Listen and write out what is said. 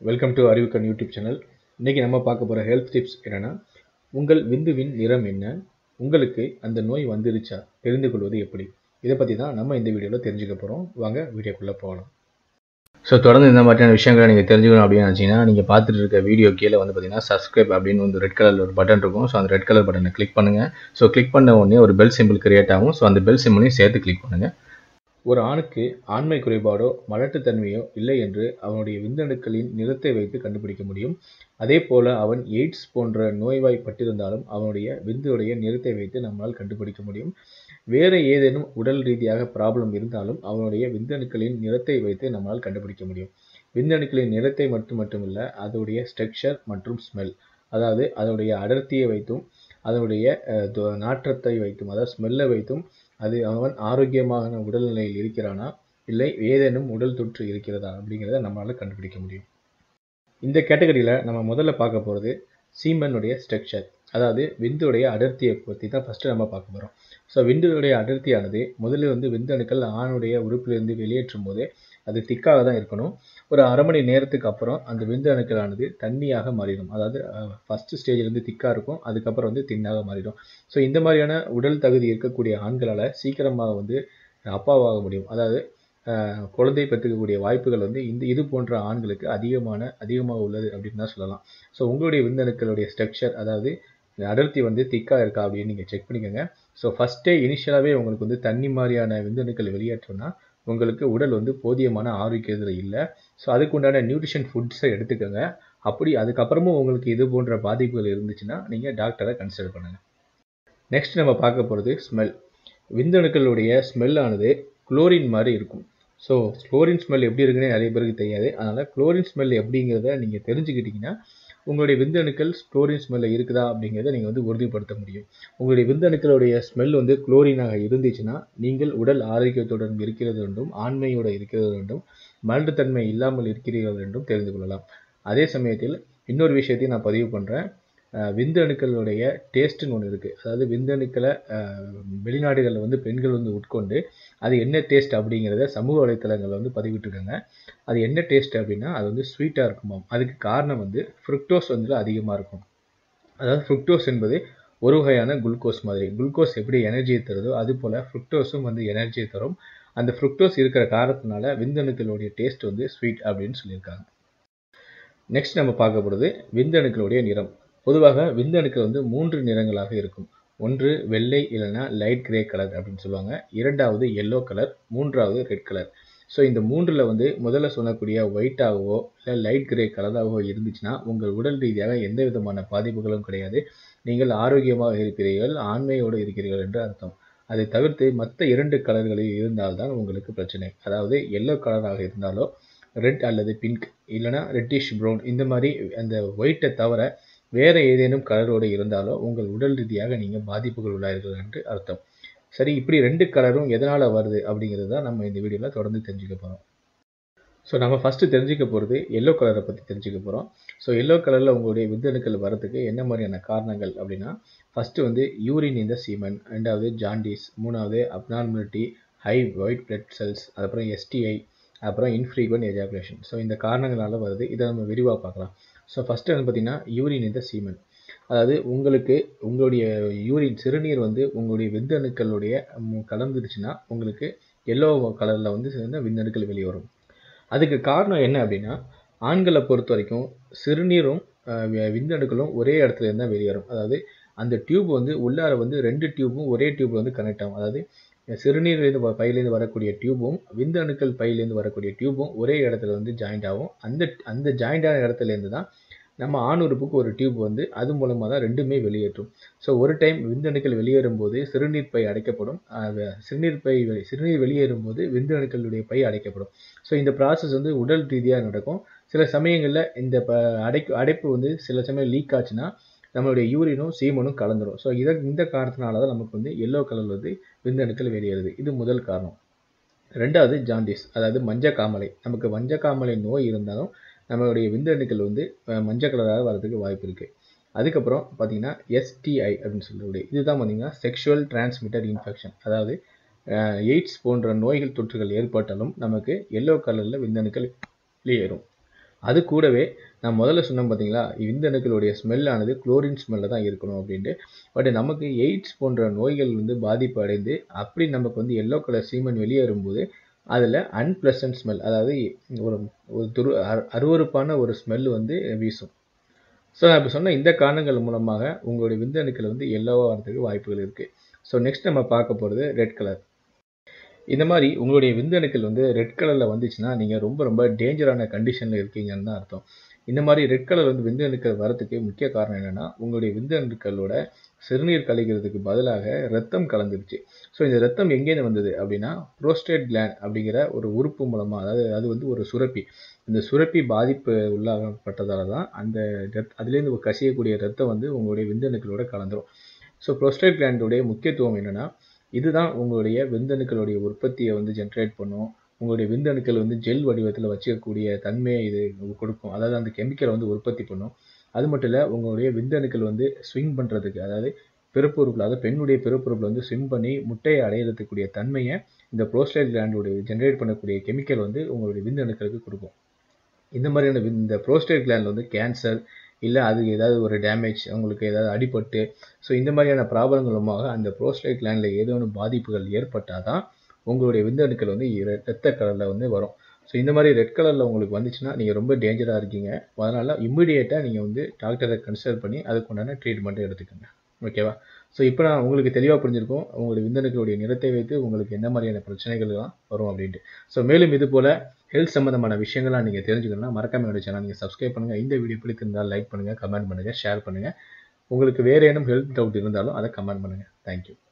welcome to Arivukkan YouTube channel இன்றைக்கி நம்ம பார்க்க போகிற ஹெல்த் டிப்ஸ் என்னென்னா உங்கள் விந்துவின் நிறம் என்ன உங்களுக்கு அந்த நோய் வந்துருச்சா தெரிந்து கொள்வது எப்படி இதை பற்றி தான் நம்ம இந்த வீடியோவில் தெரிஞ்சுக்க போகிறோம் வாங்க வீடியோக்குள்ளே போகலாம் ஸோ தொடர்ந்து இந்த மாதிரியான விஷயங்களை நீங்கள் தெரிஞ்சுக்கணும் அப்படின்னு நினச்சிங்கன்னா நீங்கள் பார்த்துட்டு இருக்க வீடியோ கீழே வந்து பார்த்தீங்கன்னா சப்ஸ்கிரைப் அப்படின்னு வந்து ரெட் கலரில் ஒரு பட்டன் இருக்கும் ஸோ அந்த ரெட் கலர் பட்டனை கிளிக் பண்ணுங்கள் ஸோ கிளிக் பண்ண உடனே ஒரு பெல் சிம்பிள் கிரியேட் ஆகும் ஸோ அந்த பெல் சிம்பிளையும் சேர்த்து கிளிக் பண்ணுங்கள் ஒரு ஆணுக்கு ஆண்மை குறைபாடோ மலட்டுத்தன்மையோ இல்லை என்று அவனுடைய விந்தணுக்களின் நிறத்தை வைத்து கண்டுபிடிக்க முடியும் அதே போல அவன் எய்ட்ஸ் போன்ற நோய்வாய்ப்பட்டிருந்தாலும் அவனுடைய விந்துடைய நிறத்தை வைத்து நம்மால் கண்டுபிடிக்க முடியும் வேறு ஏதேனும் உடல் ரீதியாக ப்ராப்ளம் இருந்தாலும் அவனுடைய விந்தணுக்களின் நிறத்தை வைத்து நம்மால் கண்டுபிடிக்க முடியும் விந்தணுக்களின் நிறத்தை மட்டும் மட்டுமில்ல அதோடைய ஸ்ட்ரக்சர் மற்றும் ஸ்மெல் அதாவது அதோடைய அடர்த்தியை வைத்தும் அதனுடைய அஹ், தொ- நாற்றத்தை வைத்தும் அதாவது ஸ்மெல்லை வைத்தும் அது அவன் ஆரோக்கியமான உடல்நிலையில் இருக்கிறானா இல்லை ஏதேனும் உடல் தொற்று இருக்கிறதா அப்படிங்கிறத நம்மளால கண்டுபிடிக்க முடியும் இந்த கேட்டகரியில் நம்ம முதல்ல பார்க்க போகிறது சீமனுடைய ஸ்ட்ரக்சர் அதாவது விந்துடைய அடர்த்தியை பற்றி தான் ஃபஸ்ட்டு நம்ம பார்க்க போகிறோம் ஸோ விந்துடைய அடர்த்தியானது முதல்ல வந்து விந்தணுக்கள் ஆணுடைய உறுப்பிலிருந்து வெளியேற்றும் போதே அது திக்காக தான் இருக்கணும் ஒரு அரை மணி நேரத்துக்கு அப்புறம் அந்த விந்து அணுக்களானது தண்ணியாக மாறிடும் அதாவது ஃபஸ்ட்டு ஸ்டேஜ்லேருந்து திக்காக இருக்கும் அதுக்கப்புறம் வந்து தின்னாக மாறிடும் ஸோ இந்த மாதிரியான உடல் தகுதி இருக்கக்கூடிய ஆண்களால் சீக்கிரமாக வந்து அப்பாவாக முடியும் அதாவது அஹ், குழந்தை பெற்றுக்கக்கூடிய வாய்ப்புகள் வந்து இந்த இது போன்ற ஆண்களுக்கு அதிகமான அதிகமாக உள்ளது அப்படின்னு தான் சொல்லலாம் ஸோ உங்களுடைய விந்தணுக்களுடைய ஸ்ட்ரக்சர் அதாவது இந்த அடர்த்தி வந்து திக்காக இருக்கா அப்படின்னு நீங்கள் செக் பண்ணிக்கோங்க ஸோ ஃபஸ்ட்டே இனிஷியலாகவே உங்களுக்கு வந்து தண்ணி மாதிரியான விந்தணுக்கள் வெளியேற்றோம்னா உங்களுக்கு உடல் வந்து போதியமான ஆரோக்கியத்தில் இல்லை ஸோ அதுக்கு உண்டான நியூட்ரிஷன் ஃபுட்ஸை எடுத்துக்கோங்க அப்படி அதுக்கப்புறமும் உங்களுக்கு இது போன்ற பாதிப்புகள் இருந்துச்சுன்னா நீங்கள் டாக்டரை கன்சல்ட் பண்ணுங்கள் நெக்ஸ்ட் நம்ம பார்க்க போகிறது ஸ்மெல் விந்தணுக்களுடைய ஸ்மெல்லானது குளோரின் மாதிரி இருக்கும் ஸோ குளோரின் ஸ்மெல் எப்படி இருக்குன்னு நிறைய பேருக்கு தெரியாது அதனால் குளோரின் ஸ்மெல் எப்படிங்கிறத நீங்கள் தெரிஞ்சுக்கிட்டீங்கன்னா உங்களுடைய விந்தணுக்கள் குளோரின் ஸ்மெல்ல இருக்குதா அப்படிங்கிறத நீங்கள் வந்து உறுதிப்படுத்த முடியும் உங்களுடைய விந்தணுக்களுடைய ஸ்மெல் வந்து குளோரினாக இருந்துச்சுன்னா நீங்கள் உடல் ஆரோக்கியத்துடன் இருக்கிறது என்றும் ஆண்மையோடு இருக்கிறது என்றும் மலட்டுத்தன்மை இல்லாமல் இருக்கிறீர்கள் என்றும் தெரிந்து கொள்ளலாம் அதே சமயத்தில் இன்னொரு விஷயத்தையும் நான் பதிவு பண்ணுறேன் விந்தணுக்களுடைய டேஸ்ட்டுன்னு ஒன்று இருக்குது அதாவது விந்தணுக்களை அஹ், வெளிநாடுகளில் வந்து பெண்கள் வந்து உட்கொண்டு அது என்ன டேஸ்ட் அப்படிங்கிறத சமூக வலைத்தளங்களில் வந்து பதிவிட்டிருக்காங்க அது என்ன டேஸ்ட் அப்படின்னா அது வந்து ஸ்வீட்டாக இருக்குமாம் அதுக்கு காரணம் வந்து ஃப்ருக்டோஸ் வந்து அதிகமாக இருக்கும் அதாவது ஃப்ருக்டோஸ் என்பது ஒரு வகையான குளுக்கோஸ் மாதிரி குளுக்கோஸ் எப்படி எனர்ஜியை தருதோ அது போல் ஃப்ருக்டோஸும் வந்து எனர்ஜியை தரும் அந்த ஃப்ருக்டோஸ் இருக்கிற காரணத்தினால விந்தணுக்களுடைய டேஸ்ட் வந்து ஸ்வீட் அப்படின்னு சொல்லியிருக்காங்க நெக்ஸ்ட் நம்ம பார்க்க போகிறது விந்தணுக்களுடைய நிறம் பொதுவாக விந்தணுக்கள் வந்து மூன்று நிறங்களாக இருக்கும் ஒன்று வெள்ளை இல்லைன்னா லைட் கிரே கலர் அப்படின்னு சொல்லுவாங்க இரண்டாவது எல்லோ கலர் மூன்றாவது ரெட் கலர் ஸோ இந்த மூன்றில் வந்து முதல்ல சொல்லக்கூடிய ஒயிட்டாகவோ இல்லை லைட் கிரே கலராகவோ இருந்துச்சுன்னா உங்கள் உடல் ரீதியாக எந்த விதமான பாதிப்புகளும் கிடையாது நீங்கள் ஆரோக்கியமாக இருக்கிறீர்கள் ஆண்மையோடு இருக்கிறீர்கள் என்று அர்த்தம் அதை தவிர்த்து மற்ற இரண்டு கலர்களில் இருந்தால்தான் உங்களுக்கு பிரச்சனை அதாவது எல்லோ கலராக இருந்தாலோ ரெட் அல்லது பிங்க் இல்லைனா ரெட்டிஷ் ப்ரௌன் இந்த மாதிரி அந்த ஒயிட்டை தவிர வேறு ஏதேனும் கலரோடு இருந்தாலோ உங்கள் உடல் ரீதியாக நீங்கள் பாதிப்புகள் உள்ளார்கள் என்று அர்த்தம் சரி இப்படி ரெண்டு கலரும் எதனால் வருது அப்படிங்கிறது தான் நம்ம இந்த வீடியோவில் தொடர்ந்து தெரிஞ்சுக்க போகிறோம் ஸோ நம்ம ஃபஸ்ட்டு தெரிஞ்சுக்க போகிறது எல்லோ கலரை பற்றி தெரிஞ்சுக்க போகிறோம் ஸோ எல்லோ கலரில் உங்களுடைய விந்தணுக்கள் வரதுக்கு என்ன மாதிரியான காரணங்கள் அப்படின்னா ஃபஸ்ட்டு வந்து யூரின் இந்த சீமன் ரெண்டாவது ஜாண்டிஸ் மூணாவது abnormality high white blood cells அப்புறம் எஸ்டிஐ அப்புறம் இன்ஃப்ரீக்வன்ட் எஜாகுலேஷன் ஸோ இந்த காரணங்களால வருது இதை நம்ம விரிவாக பார்க்கலாம் ஸோ ஃபஸ்ட்டு வந்து பார்த்தீங்கன்னா யூரின் இந்த சீமன் அதாவது உங்களுக்கு உங்களுடைய யூரின் சிறுநீர் வந்து உங்களுடைய விந்தணுக்களுடைய ம், கலந்துருச்சுன்னா உங்களுக்கு எல்லோ கலரில் வந்து சேர்ந்த விந்தணுக்கள் வெளியே வரும் அதுக்கு காரணம் என்ன அப்படின்னா ஆண்களை பொறுத்த வரைக்கும் சிறுநீரும் அஹ், வி- விந்தணுக்களும் ஒரே இடத்துல இருந்தால் வெளியேறும் அதாவது அந்த டியூப் வந்து உள்ளார வந்து ரெண்டு டியூப்பும் ஒரே டியூப்ல வந்து கனெக்ட் ஆகும் அதாவது சிறுநீர்லேருந்து வ- பையிலேருந்து வரக்கூடிய டியூபும் விந்தணுக்கள் பையிலேருந்து வரக்கூடிய டியூபும் ஒரே இடத்துல வந்து ஜாயிண்ட் ஆகும் அந்த அந்த ஜாயிண்டான இடத்துலேருந்து தான் நம்ம ஆணுறுப்புக்கு ஒரு டியூப் வந்து அது மூலமாக தான் ரெண்டுமே வெளியேற்றும் ஸோ ஒரு டைம் விந்தணுக்கள் வெளியேறும் போது சிறுநீர் பை அடைக்கப்படும் அஹ் வெ- சிறுநீர் பை வெளி- சிறுநீர் வெளியேறும் போது விந்தணுக்களுடைய பை அடைக்கப்படும் ஸோ இந்த ப்ராசஸ் வந்து உடல் ரீதியாக நடக்கும் சில சமயங்களில் இந்த ப அடைப்பு அடைப்பு வந்து சில சமயம் லீக் ஆச்சுன்னா நம்மளுடைய யூரினும் சீமனும் கலந்துரும் ஸோ இதை இந்த காரணத்தினால தான் நமக்கு வந்து எல்லோ கலர் வந்து விந்தணுக்கள் வெளியேறுது இது முதல் காரணம் ரெண்டாவது ஜாண்டிஸ் அதாவது மஞ்சக்காமலை நமக்கு மஞ்சக்காமலை நோய் இருந்தாலும் நம்மளுடைய விந்தணுக்கள் வந்து அஹ், மஞ்சள் கலராக வரதுக்கு வாய்ப்பு இருக்குது அதுக்கப்புறம் பார்த்தீங்கன்னா எஸ்டிஐ அப்படின்னு சொல்லக்கூடிய இதுதான் பார்த்தீங்கன்னா செக்ஷுவல் டிரான்ஸ்மிட்டட் இன்ஃபெக்ஷன் அதாவது எய்ட்ஸ் போன்ற நோய்கள் தொற்றுகள் ஏற்பட்டாலும் நமக்கு எல்லோ கலரில் விந்தணுக்கள் வெளியேறும் அது கூடவே நான் முதல்ல சொன்னேன் பார்த்தீங்களா விந்தணுக்களுடைய ஸ்மெல்லானது குளோரின் ஸ்மெல்ல தான் இருக்கணும் அப்படின்ட்டு பட் நமக்கு எய்ட்ஸ் போன்ற நோய்கள் வந்து பாதிப்பு அடைந்து அப்படி நமக்கு வந்து எல்லோ கலர் சீமன் வெளியேறும்போது அதில் அன்பிளசன்ட் ஸ்மெல் அதாவது ஒரு ஒரு துரு அரு- அருவருப்பான ஒரு ஸ்மெல் வந்து வீசும் ஸோ நான் இப்போ சொன்ன இந்த காரணங்கள் மூலமாக உங்களுடைய விந்தணுக்கள் வந்து எல்லோவாக வரதுக்கு வாய்ப்புகள் இருக்குது ஸோ நெக்ஸ்ட் நம்ம பார்க்க போகிறது ரெட் கலர் இந்த மாதிரி உங்களுடைய விந்தணுக்கள் வந்து ரெட் கலரில் வந்துச்சுன்னா நீங்கள் ரொம்ப ரொம்ப டேஞ்சரான கண்டிஷனில் இருக்கீங்கன்னு தான் அர்த்தம் இந்த மாதிரி ரெட் கலர் வந்து விந்தணுக்கள் வரதுக்கு முக்கிய காரணம் என்னென்னா உங்களுடைய விந்தணுக்களோட சிறுநீர் கழிக்கிறதுக்கு பதிலாக ரத்தம் கலந்துருச்சு ஸோ இந்த ரத்தம் எங்கேருந்து வந்தது அப்படின்னா புரோஸ்டேட் கிளாண்ட் அப்படிங்கிற ஒரு உறுப்பு மூலமாக அதாவது அது வந்து ஒரு சுரப்பி இந்த சுரப்பி பாதிப்பு உள்ளாகப்பட்டதால தான் அந்த ரத் அதுலேருந்து கசியக்கூடிய ரத்தம் வந்து உங்களுடைய விந்தணுக்களோட கலந்துரும் ஸோ புரோஸ்டேட் கிளாண்டோடைய முக்கியத்துவம் என்னென்னா இதுதான் உங்களுடைய விந்தணுக்களுடைய உற்பத்தியை வந்து ஜென்ரேட் பண்ணும் உங்களுடைய விந்தணுக்கள் வந்து ஜெல் வடிவத்தில் வச்சுக்கக்கூடிய தன்மையை இது கொடுக்கும் அதாவது அந்த கெமிக்கலை வந்து உற்பத்தி பண்ணும் அது மட்டும் இல்லை உங்களுடைய விந்தணுக்கள் வந்து ஸ்விங் பண்ணுறதுக்கு அதாவது பிறப்புறுப்பில் அதாவது பெண்ணுடைய பிறப்புறுப்பில் வந்து ஸ்விங் பண்ணி முட்டையை அடையிறதுக்குரிய தன்மையை இந்த ப்ரோஸ்டேட் கிளாண்டோடைய ஜென்ரேட் பண்ணக்கூடிய கெமிக்கல் வந்து உங்களுடைய விந்தணுக்களுக்கு கொடுக்கும் இந்த மாதிரியான விந்- இந்த ப்ரோஸ்டேட் கிளாண்டில் வந்து கேன்சர் இல்லை அது ஏதாவது ஒரு டேமேஜ் உங்களுக்கு ஏதாவது அடிபட்டு ஸோ இந்த மாதிரியான ப்ராப்ளங்கள் மூலமாக அந்த ப்ரோஸ்டேட் கிளாண்டில் ஏதேனும் பாதிப்புகள் ஏற்பட்டால் தான் உங்களுடைய விந்தணுக்கள் வந்து இர- இரத்த கலரில் வந்து வரும் ஸோ இந்த மாதிரி ரெட் கலரில் உங்களுக்கு வந்துச்சுன்னா நீங்கள் ரொம்ப டேஞ்சராக இருக்கீங்க அதனால் இம்மிடியேட்டாக நீங்கள் வந்து டாக்டரை கன்சல்ட் பண்ணி அதுக்கு உண்டான ட்ரீட்மெண்ட்டை எடுத்துக்கோங்க ஓகேவா ஸோ இப்போ நான் உங்களுக்கு தெளிவாக புரிஞ்சிருக்கும் உங்களுடைய விந்தணுக்களுடைய நிறத்தை வைத்து உங்களுக்கு என்ன மாதிரியான பிரச்சனைகள்லாம் வரும் அப்படின்ட்டு ஸோ மேலும் இது போல் ஹெல்த் சம்மந்தமான விஷயங்கள்லாம் நீங்கள் தெரிஞ்சுக்கணும்னா மறக்காம என்னோட சேனல் நீங்கள் சப்ஸ்கிரைப் பண்ணுங்கள் இந்த வீடியோ பிடித்திருந்தால் லைக் பண்ணுங்கள் கமெண்ட் பண்ணுங்கள் ஷேர் பண்ணுங்கள் உங்களுக்கு வேறு ஏனும் ஹெல்த் டவுட் இருந்தாலும் அதை கமெண்ட் பண்ணுங்கள் தேங்க்யூ